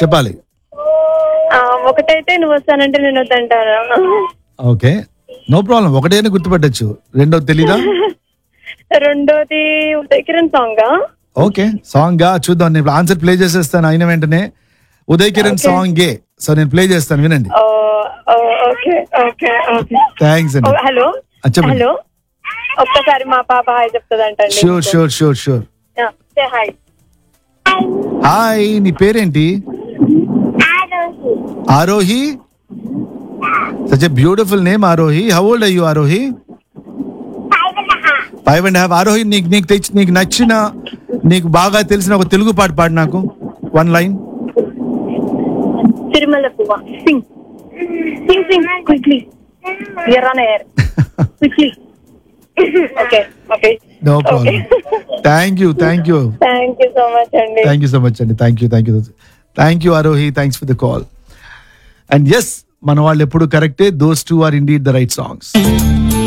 చెప్పాలి ఆ, ఒకటైతే నువ్వు వస్తానంటే నేను వద్దంటాను ఓకే నో ప్రాబ్లం ఒకటేనే గుర్తుపట్టచ్చు రెండోది తెలీదా రెండోది Uday Kiran song okay song గా చూద్దాం నేను ఆన్సర్ ప్లే చేసేస్తాను అయిన వెంటనే ఉదయ్ కిరణ్ సాంగ్ గే సో నేను ప్లే చేస్తాను వినండి ఓకే ఓకే ఓకే థ్యాంక్స్ అండి హలో ఆ, చెప్పండి. హలో ఒక్కసారి మా పాప హాయ్ చెప్తుందంటండి sure sure sure sure hi hi నీ పేరేంటి Arohi such a beautiful name Arohi how old are you Arohi five and half Aarohi నీకు నీకు తెచ్చి నీకు నచ్చిన నీకు బాగా తెలిసిన ఒక తెలుగు పాట పాడు నాకు వన్ లైన్ తిరుమల పువ్వ sing sing sing quickly er on air quickly okay okay no problem thank you thank you thank you so much అండి థ్యాంక్ యూ సో మచ్ అండి thank you thank you thank you Arohi thanks for the call and yes మన వాళ్ళు ఎప్పుడు కరెక్టే those two are indeed the right songs